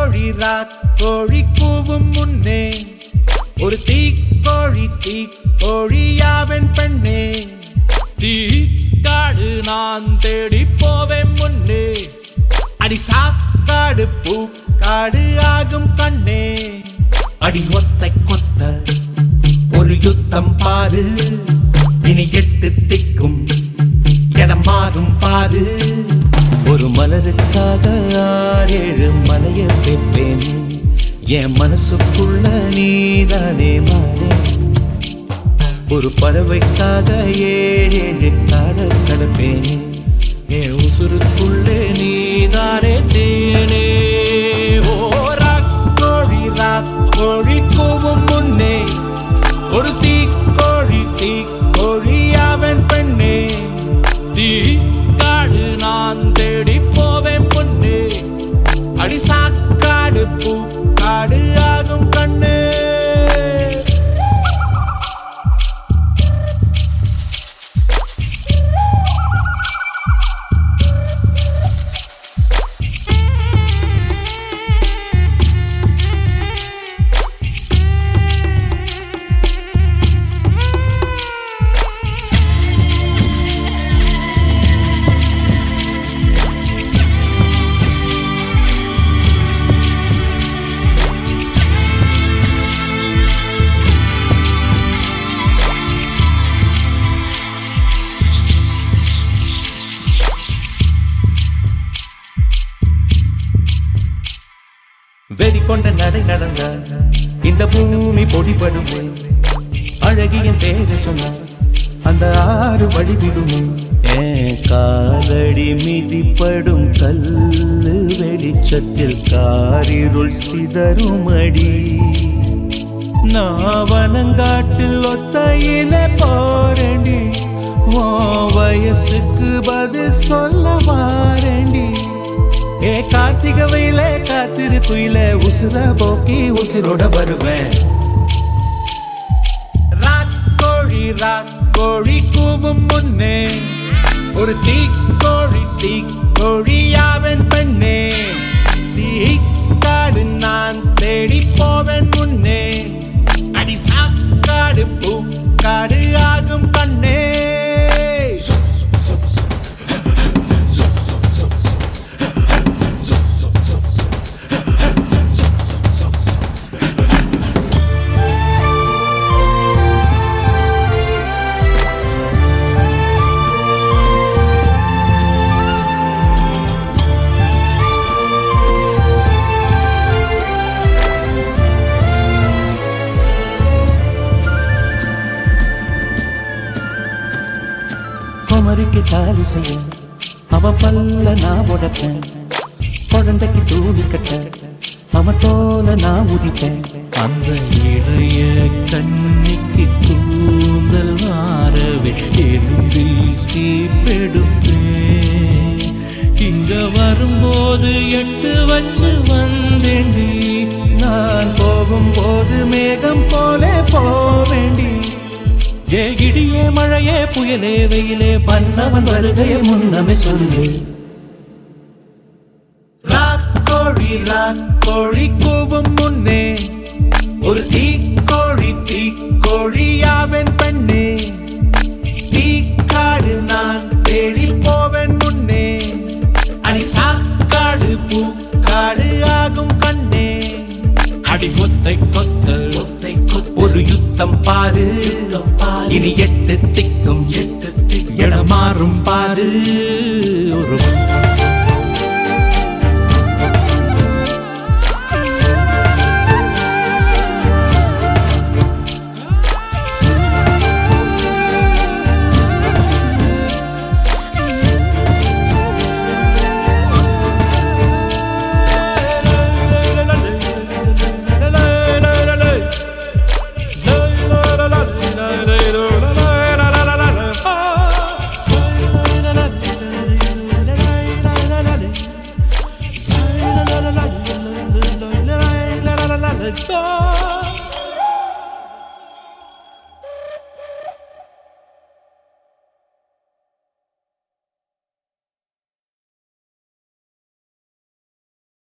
கோழி ராக் கோழி கூவும் முன்னே ஒரு தீக்கோழி தீக்கோழியாவன் பெண்ணே தீ காடு நான் தேடி போவேன் முன்னே அடி சாக்காடு பூக்காடு ஆகும் கண்ணே அடி ஒத்தை கொத்த ஒரு யுத்தம் பாரு இனி எட்டு திக்கும் இடம் மாறும் பாரு ஒரு மலருக்காக ஆறேழு மலைய பெற்றேன் என் மனசுக்குள்ள நீதானே மாறே ஒரு பறவைக்காக ஏழேழு காடல் கடப்பேன் என் உசுருக்குள்ளே நீதானே தேனே ஓ ராக் கோழி ராக் கோழி கூவும் முன்னே ஒரு தீக்கோழி தீக்கோழி அவன் பெண்ணே தீ காடு நான் தேடி போவேன் முன்னே அடி சாக்காடு பூக்காடு ஆகும் கண்ணே வெறி கொண்ட நடை நடந்த இந்த பூமி பொடிபடுமே அழகியின் பேரை சொன்ன அந்த ஆறு வழிவிடுமே ஏன் காலடி மிதிப்படும் கல்லு வெளிச்சத்தில் காரிருள் சிதறும் அடி நாவனங்காட்டில் ஒத்தையில போரண்டி ஓ வயசுக்கு பதில் சொல்ல வாரண்டி ஏ கார்த்திக வெயில காத்திரு குயில உசுர போக்கி உசுரோட வருவேன் ராக்கோழி ராக்கோழி கூவும் முன்னே ஒரு தீக்கோழி தீக்கோழியாவன் பெண்ணே தீக்காடு நான் தேடி போவேன் முன்னே அடி சாக்காடு பூக்காடு ஆகும் கண்ணே குமரிக்கு தாலி செய்ய அவ பல்ல நான் உடைப்பேன் குழந்தைக்கு தூளி கட்ட அவன் தோல நான் உதிப்பேன் அந்த இளைய கண்ணிக்கு கூந்தல் மாறவே எலும்பில் சீப்பெடுப்பேன் இங்க வரும்போது எட்டு வச்சு வந்தேண்டி நான் போகும்போது மேகம் போல போவேண்டி ஏ இடியே மழையே புயலே வெயிலே பண்ணவன் வருகையை முன்னமே சொல்லு ராக்கோழி ராக்கோழி கூவும் முன்னே ஒரு தீக்கோழி தீக்கோழியாவன் பெண்ணே தீக்காடு நான் தேடி போவேன் முன்னே அடி சாக்காடு பூக்காடு ஆகும் கண்ணே அடி கொத்தை கொத்த கொத்தை கொத்த ஒரு யுத்தம் பாரு இனி எட்டு திக்கும் எட்டு திக்கும் இடமாறும் பாரு ஒரு Oh